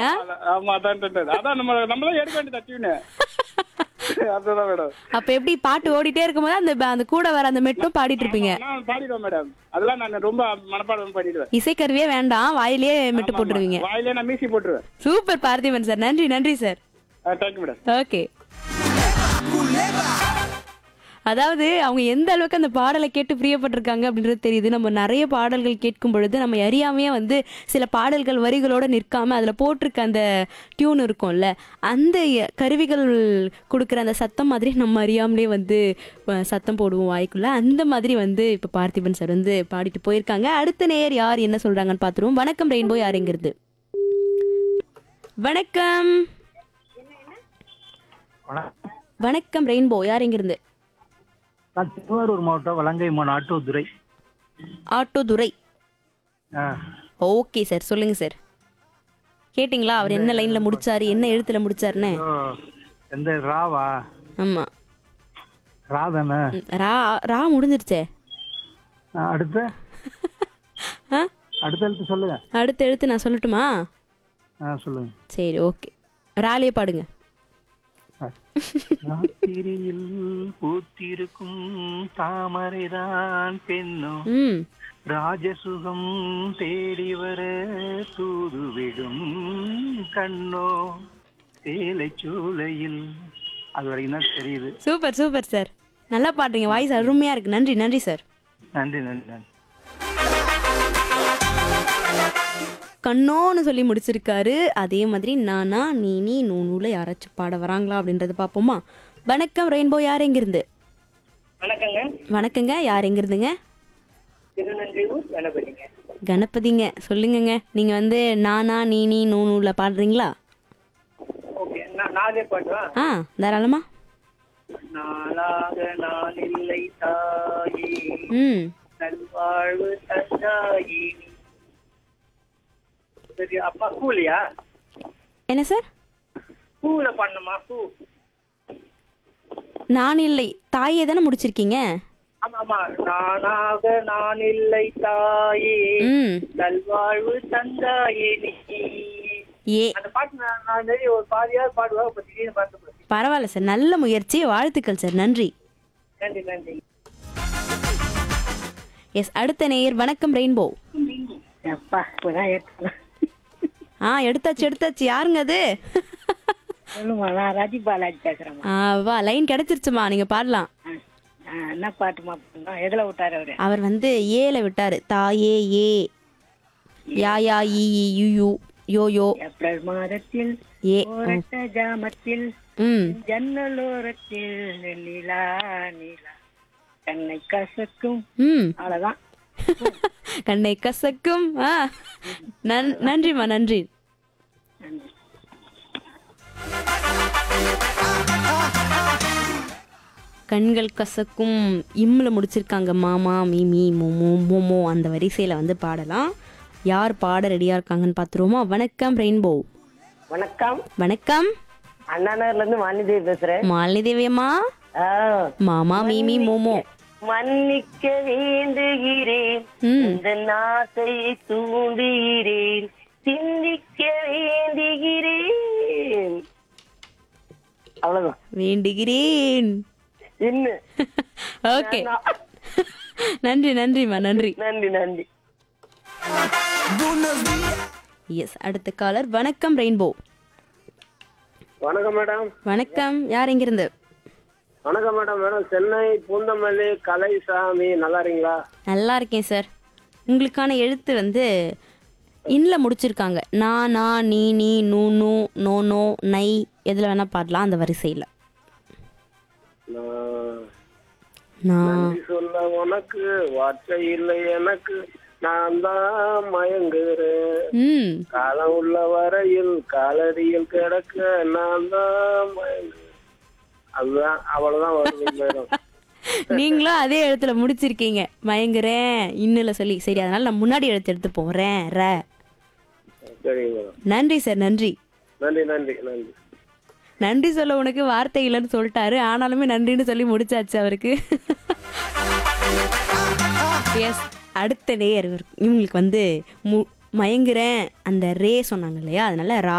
ஆமா அதான் அதான். அதான் நம்ம நம்மளாம் எடுக்க வேண்டியது டியூனு அதுதான் மேடம் அப்ப எப்படி பாட்டு ஓடிட்டே இருக்கும்போது அந்த ப- அந்த கூட வர அந்த மெட்டும் பாடிட்டு இருப்பீங்க நான் பாடிடுவேன் மேடம் அதெல்லாம் நான் ரொம்ப மனப்பாடம் பண்ணிடுவேன் இசைக்கருவியே வேண்டாம் வாயிலேயே மெட்டு போட்டுருவீங்க வாயிலே நான் மீசி போட்டுருவேன் சூப்பர் பார்த்திபன் சார் நன்றி நன்றி சார் தேங்க்யூ மேடம் ஓகே அதாவது அவங்க எந்த அளவுக்கு அந்த பாடலை கேட்டு பிரியப்பட்டிருக்காங்க அப்படின்றது தெரியுது நம்ம நிறைய பாடல்கள் கேட்கும் பொழுது நம்ம அறியாமையே வந்து சில பாடல்கள் வரிகளோட நிற்காம அதுல போட்டிருக்க அந்த டியூன் இருக்கும்ல அந்த எ- கருவிகள் கொடுக்குற அந்த சத்தம் மாதிரி நம்ம அறியாமலே வந்து அஹ், சத்தம் போடுவோம் வாய்க்குள்ள அந்த மாதிரி வந்து இப்ப பார்த்திபன் சார் வந்து பாடிட்டு போயிருக்காங்க அடுத்த நேயர் யார் என்ன சொல்றாங்கன்னு பார்த்துருவோம் வணக்கம் ரெயின்போ யாருங்கிறது வணக்கம் வணக்கம் ரெயின்போ யார் இங்கிருந்து நான் திருவாரூர் மாவட்டம் வலங்கை மான் ஆட்டோதுறை ஆட்டோ துரை ஆ, ஓகே சார் சொல்லுங்க சார் கேட்டிங்களா அவர் என்ன லைன்ல முடிச்சாரு என்ன எழுத்துல முடிச்சாருன்னு ஓ, எந்த ராவா ஆமா ரா தானே ம், ரா ரா முடிஞ்சிருச்சே ஆ, அடுத்த ஆ அடுத்த எழுத்து சொல்லுங்க அடுத்த எழுத்து நான் சொல்லட்டுமா ஆ சொல்லுங்க சரி ஓகே ராலே பாடுங்க ஆ. ராத்திரியில் பூத்திருக்கும் தாமரைதான் பெண்ணோ ம் ராஜசுகம் தேடி வர தூதுவிடும் கண்ணோ சேலை சூளையில் அது வரைக்கும் தான் தெரியுது சூப்பர் சூப்பர் சார் நல்லா பாடுறீங்க வாய்ஸ் அருமையா இருக்கு நன்றி நன்றி சார் நன்றி நன்றி நன்றி கண்ணோன்னு சொல்லி முடிச்சிருக்காரு அதே மாதிரி நானா நீ நீ நூனூல யாராச்சும் பாட வராங்களா அப்படின்றத பார்ப்போமா வணக்கம் ரெயின்போ யார் எங்கிருந்து வணக்கங்க வணக்கங்க யார் எங்கிருந்துங்க திருநன்றியூர் கணபதிங்க கணபதிங்க சொல்லுங்கங்க நீங்க வந்து நானா நீ நீ நூனூல பாடுறீங்களா ஓகே நான் நாளே பாடுவா ஆ தாராளமா நாளாக நான் இல்லை தாயே ம் நல்வாழ்வு தந்தாயே சரி அப்பா கூலியா என்ன சார் பூல பண்ணுமா பூ நான் இல்லை தாயே தானே முடிச்சிருக்கீங்க ஆமா ஆமா நானாக நான் இல்லை தாயே ம் நல்வாழ்வு தந்தாயே நீ ஏ அந்த பாட்டு நான் நான் நிறைய ஒரு பாதியாவது பாடுவா இப்ப திடீர்னு பார்த்து போச்சு. பரவாயில்ல சார் நல்ல முயற்சி வாழ்த்துக்கள் சார் நன்றி நன்றி நன்றி எஸ் அடுத்த நேயர் வணக்கம் ரெயின்போ அப்பா இப்பதான் ஏற்கனவே ஆ எடுத்தாச்சு எடுத்தாச்சு யாருங்க அது சொல்லுமா நான் ராஜி பாலாஜி பேசுறேம்மா ஆ வா லைன் கிடைச்சிருச்சுமா நீங்க பாடலாம் ஆ, ஆ, என்ன பாட்டுமா பண்ணோம் எதுல விட்டாரு அவரு அவர் வந்து ஏல விட்டாரு தாயே ஏ யா யா ஈ ஈ, யூ யூ யோ யோ ஏப்ரல் மாதத்தில் ஏ ஓரட்ட ஜாமத்தில் ம் ஜன்னலோரத்தில் நிலா நிலா கண்ணை கசக்கும் ம் அவ்வளவுதான் கண்ணை கசக்கும் ஆ நன் நன்றிம்மா நன்றி கண்கள் கசக்கும் இம்ல முடிச்சிருக்காங்க மாமா மீமி மோமோ மோமோ அந்த வரிசையில வந்து பாடலாம் யார் பாட ரெடியா இருக்காங்கன்னு பார்த்துருவோமா வணக்கம் ரெயின்போ வணக்கம் வணக்கம் அண்ணாநகர்ல இருந்து வாணிதேவி பேசுறேன் மாலினி தேவியம்மா மாமா மீமி மோமோ மன்னிக்க வேண்டுகிறேன் ம் இந்த நாசை தூண்டுகிறேன் சிந்திக்க வேண்டுகிறேன் அவ்வளவுதான் வேண்டுகிறேன் இன்னும் ஓகே நன்றி நன்றிம்மா நன்றி நன்றி நன்றி எஸ் அடுத்த காலர் வணக்கம் ரெயின்போ வணக்கம் மேடம் வணக்கம் யார் எங்கிருந்து வணக்கம் மேடம் மேடம் சென்னை பூந்தமல்லி கலைசாமி நல்லா இருக்கீங்களா நல்லா இருக்கேன் சார் உங்களுக்கான எழுத்து வந்து இன்ல முடிச்சிருக்காங்க நான் நான் நீ நீ நூ நூ நோ நோ நை எதில் வேணால் பாடலாம் அந்த வரிசையில் நான் நான் நன்றி சொல்ல உனக்கு வார்த்தை இல்லை எனக்கு நான் தான் மயங்குறேன் ம் காலம் உள்ள வரையில் காலடியில் கிடக்க நான் தான் மயங்குறேன் அதுதான் அவ்வளவுதான் வருது மேடம் நீங்களும் அதே எழுத்துல முடிச்சிருக்கீங்க மயங்குறேன் இன்னுல சொல்லி சரி அதனால நான் முன்னாடி எழுத்து எடுத்து போறேன் ர சரிங்க மேடம் நன்றி சார் நன்றி நன்றி நன்றி நன்றி நன்றி சொல்ல உனக்கு வார்த்தை இல்லைன்னு சொல்லிட்டாரு ஆனாலுமே நன்றின்னு சொல்லி முடிச்சாச்சு அவருக்கு எஸ் அடுத்த நேயர் இவருக்கு- இவங்களுக்கு வந்து மு மயங்குறேன் அந்த ரே சொன்னாங்க இல்லையா அதனால ரா